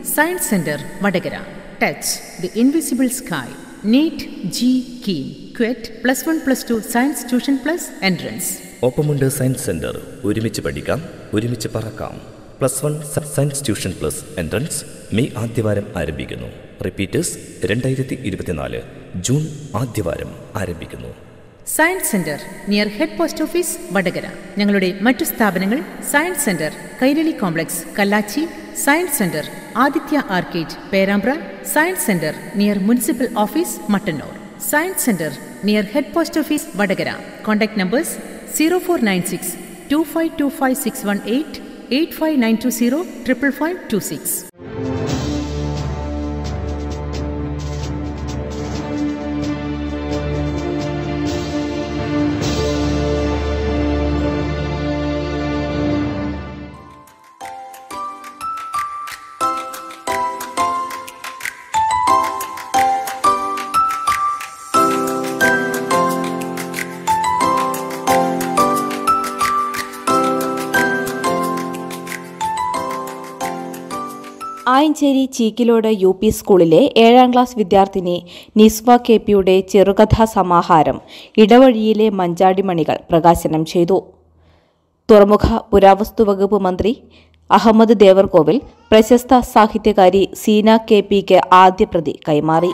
Science centre Vadakara touch the invisible sky NEET JEE KEAM CUET plus one plus two science tuition plus entrance ഒപ്പമുണ്ട് science centre ഒരുമിച്ച് പഠിക്കാം ഒരുമിച്ച് പറക്കാം plus one science tuition plus entrance May ആദ്യവാരം ആരംഭിക്കുന്നു repeaters രണ്ടായിരത്തി ഇരുപത്തിനാല് June ആദ്യവാരം ആരംഭിക്കുന്നു science centre near head post office Vadakara ഞങ്ങളുടെ മറ്റു സ്ഥാപനങ്ങൾ science centre Kairali complex Kallachi science centre Aditya arcade Perambra science centre near municipal office Mattannur science centre near head post office Vadakara contact numbers zero four nine six two five two five six one eight eight five nine two zero triple five two six Ayancheri Cheekkilode U P സ്കൂളിലെ ഏഴാം class വിദ്യാർത്ഥിനി Nizwa K പിയുടെ ചെറുകഥാ സമാഹാരം ഇടവഴിയിലെ മഞ്ചാടിമണികൾ പ്രകാശനം ചെയ്തു തുറമുഖ പുരാവസ്തു വകുപ്പ് മന്ത്രി അഹമ്മദ് ദേവർകോവിൽ പ്രശസ്ത സാഹിത്യകാരി സീന കെ പിക്ക് ആദ്യ പ്രതി കൈമാറി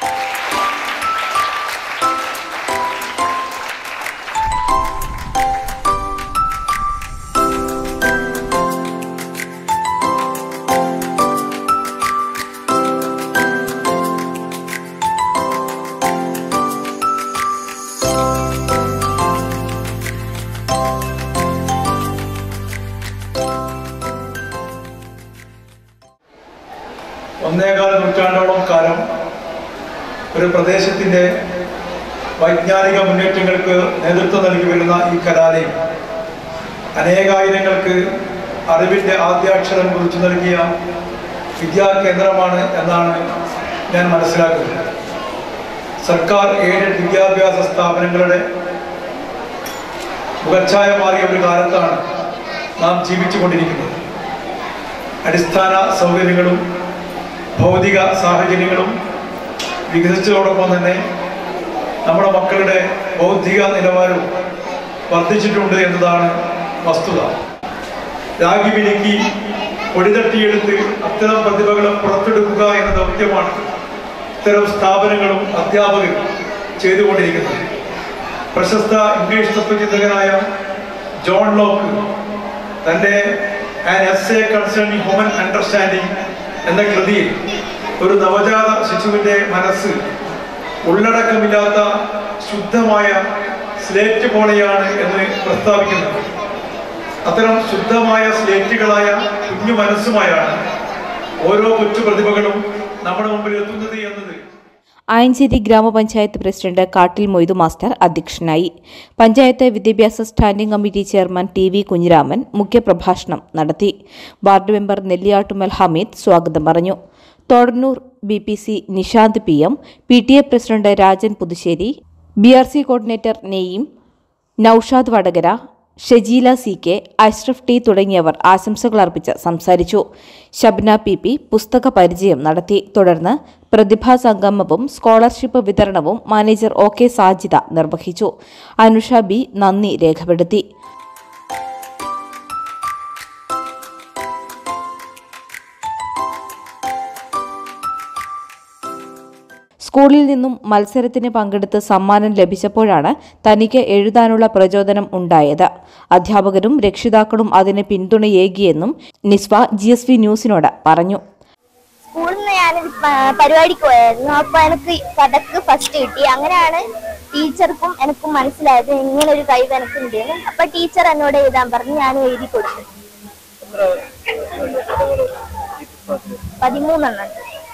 ഒന്നേകാല നൂറ്റാണ്ടോളം കാലം ഒരു പ്രദേശത്തിന്റെ വൈജ്ഞാനിക മുന്നേറ്റങ്ങൾക്ക് നേതൃത്വം നൽകി വരുന്ന ഈ കലാലയം അനേകായിരങ്ങൾക്ക് അറിവിന്റെ ആദ്യാക്ഷരം കുറിച്ചു നൽകിയ വിദ്യാകേന്ദ്രമാണ് എന്നാണ് ഞാൻ മനസ്സിലാക്കുന്നത് സർക്കാർ എയ്ഡഡ് വിദ്യാഭ്യാസ സ്ഥാപനങ്ങളുടെ മുഖച്ഛായ മാറിയ ഒരു കാലത്താണ് നാം ജീവിച്ചുകൊണ്ടിരിക്കുന്നത് അടിസ്ഥാന സൗകര്യങ്ങളും ഭൗതിക സാഹചര്യങ്ങളും വികസിച്ചതോടൊപ്പം തന്നെ നമ്മുടെ മക്കളുടെ ബൗദ്ധിക നിലവാരവും വർദ്ധിച്ചിട്ടുണ്ട് എന്നതാണ് വസ്തുത രാഗി വിലുക്കി പൊടിതട്ടിയെടുത്ത് അത്തരം പ്രതിഭകളെ പുറത്തെടുക്കുക എന്ന ദൗത്യമാണ് ഇത്തരം സ്ഥാപനങ്ങളും അധ്യാപകരും ചെയ്തുകൊണ്ടിരിക്കുന്നത് പ്രശസ്ത ഇംഗ്ലീഷ് തത്വചിന്തകനായ ജോൺ ലോക്ക് തൻ്റെ an essay concerning human understanding എന്ന കൃതിയിൽ ഒരു നവജാത ശിശുവിന്റെ മനസ്സ് ഉള്ളടക്കമില്ലാത്ത ശുദ്ധമായ സ്ലേറ്റ് പോലെയാണ് എന്ന് പ്രസ്താവിക്കുന്നത് അത്തരം ശുദ്ധമായ സ്ലേറ്റുകളായ കുഞ്ഞു മനസ്സുമായാണ് ഓരോ കൊച്ചു പ്രതിഭകളും നമ്മുടെ മുമ്പിൽ എത്തുന്നത് എന്നത് ആയഞ്ചേരി ഗ്രാമപഞ്ചായത്ത് പ്രസിഡന്റ് കാട്ടിൽ മൊയ്തു മാസ്റ്റർ അധ്യക്ഷനായി പഞ്ചായത്ത് വിദ്യാഭ്യാസ standing committee chairman T V Kunhiraman മുഖ്യപ്രഭാഷണം നടത്തി വാർഡ് മെമ്പർ നെല്ലിയാട്ടുമൽ ഹമീദ് സ്വാഗതം പറഞ്ഞു Thodannur B P C Nishanth P M P T A president Rajan Puthussery B R C coordinator നെയ്യും Noushad Vadakara Shajeela C K Ashraf T തുടങ്ങിയവർ ആശംസകൾ അർപ്പിച്ച് സംസാരിച്ചു ഷബ്ന പി പി പുസ്തക പരിചയം നടത്തി തുടർന്ന് പ്രതിഭാ സംഗമവും സ്കോളർഷിപ്പ് വിതരണവും മാനേജർ ഒ കെ സാജിദ നിർവഹിച്ചു അനുഷ ബി നന്ദി രേഖപ്പെടുത്തി സ്കൂളിൽ നിന്നും മത്സരത്തിന് പങ്കെടുത്ത് സമ്മാനം ലഭിച്ചപ്പോഴാണ് തനിക്ക് എഴുതാനുള്ള പ്രചോദനം ഉണ്ടായത് അധ്യാപകരും രക്ഷിതാക്കളും അതിന് പിന്തുണയേകിയെന്നും നിസ്വ ജി എസ് വി ന്യൂസിനോട് പറഞ്ഞു സ്കൂളിൽ നിന്ന് ഞാനൊരു പ- പരിപാടിക്ക് പോയായിരുന്നു അപ്പൊ എനിക്ക് കഥക്ക് ഫസ്റ്റ് കിട്ടി അങ്ങനെയാണ് ടീച്ചർക്കും എനിക്കും മനസ്സിലായത് ഇങ്ങനെ ഒരു കഴിവ് എനിക്കുണ്ട് എന്ന്. അപ്പൊ ടീച്ചർ എന്നോട് എഴുതാൻ പറഞ്ഞു ഞാൻ എഴുതി കൊടുത്തു പതിമൂന്നെണ്ണം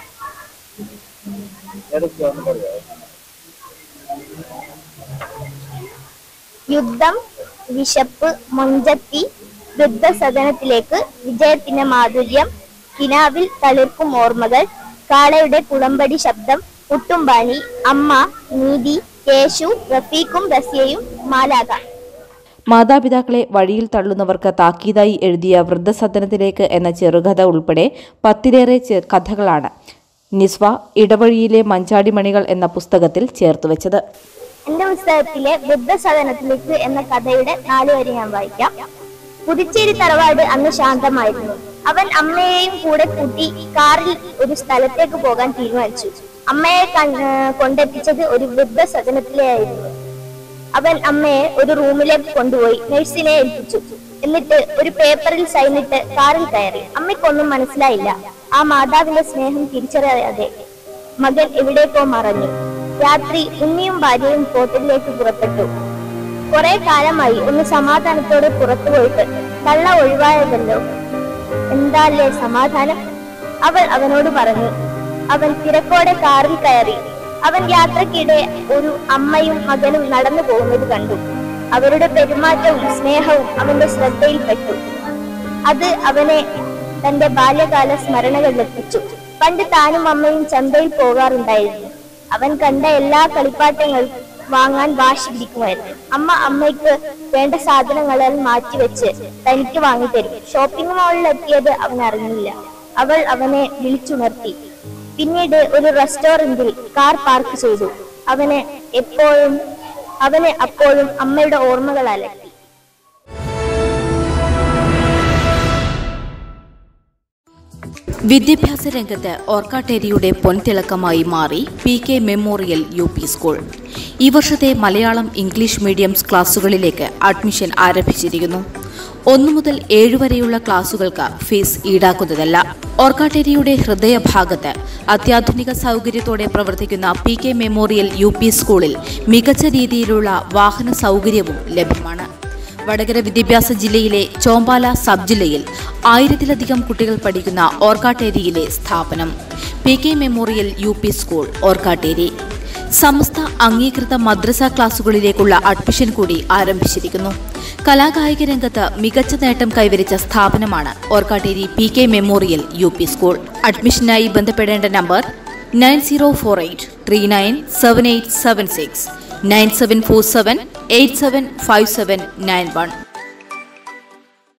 യുദ്ധം വിശപ്പ് മൊഞ്ചത്തി വൃദ്ധസദനത്തിലേക്ക് വിജയത്തിന്റെ മാധുര്യം കിനാവിൽ തളിർക്കും ഓർമ്മകൾ കാളയുടെ കുളമ്പടി ശബ്ദം പുട്ടുംപാനി അമ്മ നീതി കേശു റഫീഖും റസിയയും മാലാക മാതാപിതാക്കളെ വഴിയിൽ തള്ളുന്നവർക്ക് താക്കീതായി എഴുതിയ വൃദ്ധസദനത്തിലേക്ക് എന്ന ചെറുകഥ ഉൾപ്പെടെ പത്തിലേറെ ചെ- കഥകളാണ് നിസ്വ ഇടവഴിയിലെ മഞ്ചാടിമണികൾ എന്ന പുസ്തകത്തിൽ ചേർത്തുവെച്ചത് എന്റെ പുസ്തകത്തിലെ വൃദ്ധസദനത്തിലേക്ക് എന്ന കഥയുടെ നാല് വരി ഞാൻ വായിക്കാം പുതുച്ചേരി തറവാട് അന്ന് ശാന്തമായിരുന്നു അവൻ അമ്മയെയും കൂടെ കൂട്ടി കാറിൽ ഒരു സ്ഥലത്തേക്ക് പോകാൻ തീരുമാനിച്ചു അമ്മയെ കൺ- ഏർ കൊണ്ടെത്തിച്ചത് ഒരു വൃദ്ധസദനത്തിലായിരുന്നു അവൻ അമ്മയെ ഒരു റൂമിലേക്ക് കൊണ്ടുപോയി നഴ്സിനെ ഏൽപ്പിച്ചു എന്നിട്ട് ഒരു പേപ്പറിൽ സൈനിട്ട് കാറിൽ കയറി അമ്മയ്ക്കൊന്നും മനസ്സിലായില്ല ആ മാതാവിന്റെ സ്നേഹം തിരിച്ചറിയാതെ മകൻ എവിടേക്കോ മറഞ്ഞു രാത്രി ഉണ്ണിയും ഭാര്യയും ഹോട്ടലിലേക്ക് പുറപ്പെട്ടു കുറെ കാലമായി ഒന്ന് സമാധാനത്തോടെ പുറത്തു പോയിട്ട് കള്ള ഒഴിവായതല്ലോ എന്താല്ലേ സമാധാനം അവൾ അവനോട് പറഞ്ഞു അവൻ തിരക്കോടെ കാറിൽ കയറി അവൻ യാത്രക്കിടെ ഒരു അമ്മയും മകനും നടന്നു പോകുന്നത് കണ്ടു അവരുടെ പെരുമാറ്റവും സ്നേഹവും അവന്റെ ശ്രദ്ധയിൽപ്പെട്ടു അത് അവനെ തന്റെ ബാല്യകാല സ്മരണകളിലെത്തിച്ചു പണ്ട് താനും അമ്മയും ചന്തയിൽ പോകാറുണ്ടായിരുന്നു അവൻ കണ്ട എല്ലാ കളിപ്പാട്ടങ്ങളും വാങ്ങാൻ വാശി പിടിക്കുമായിരുന്നു അമ്മ അമ്മയ്ക്ക് വേണ്ട സാധനങ്ങളെല്ലാം മാറ്റിവെച്ച് തനിക്ക് വാങ്ങിത്തരും ഷോപ്പിംഗ് മാളിൽ എത്തിയത് അവൻ അറിഞ്ഞില്ല അവൾ അവനെ വിളിച്ചുണർത്തി പിന്നീട് ഒരു റെസ്റ്റോറന്റിൽ കാർ പാർക്ക് ചെയ്തു അവനെ എപ്പോഴും അവനെ അപ്പോഴും അമ്മയുടെ ഓർമ്മകൾ അലട്ടി വിദ്യാഭ്യാസ രംഗത്ത് ഓർക്കാട്ടേരിയുടെ പൊൻതിളക്കമായി മാറി P K memorial U P school ഈ വർഷത്തെ മലയാളം ഇംഗ്ലീഷ് മീഡിയം ക്ലാസുകളിലേക്ക് അഡ്മിഷൻ ആരംഭിച്ചിരിക്കുന്നു ഒന്നു മുതൽ ഏഴ് വരെയുള്ള ക്ലാസുകൾക്ക് ഫീസ് ഈടാക്കുന്നതല്ല ഓർക്കാട്ടേരിയുടെ ഹൃദയഭാഗത്ത് അത്യാധുനിക സൗകര്യത്തോടെ പ്രവർത്തിക്കുന്ന P K memorial U P സ്കൂളിൽ മികച്ച രീതിയിലുള്ള വാഹന സൗകര്യവും ലഭ്യമാണ് വടകര വിദ്യാഭ്യാസ ജില്ലയിലെ ചോമ്പാല സബ് ജില്ലയിൽ ആയിരത്തിലധികം കുട്ടികൾ പഠിക്കുന്ന ഓർക്കാട്ടേരിയിലെ സ്ഥാപനം P K memorial U P school Orkkatteri Samastha അംഗീകൃത മദ്രസ ക്ലാസുകളിലേക്കുള്ള അഡ്മിഷൻ കൂടി ആരംഭിച്ചിരിക്കുന്നു കലാകായിക രംഗത്ത് മികച്ച നേട്ടം കൈവരിച്ച സ്ഥാപനമാണ് Orkkatteri P K memorial U P school അഡ്മിഷനായി ബന്ധപ്പെടേണ്ട number nine zero four eight three nine seven eight seven six nine seven four seven eight seven five seven nine one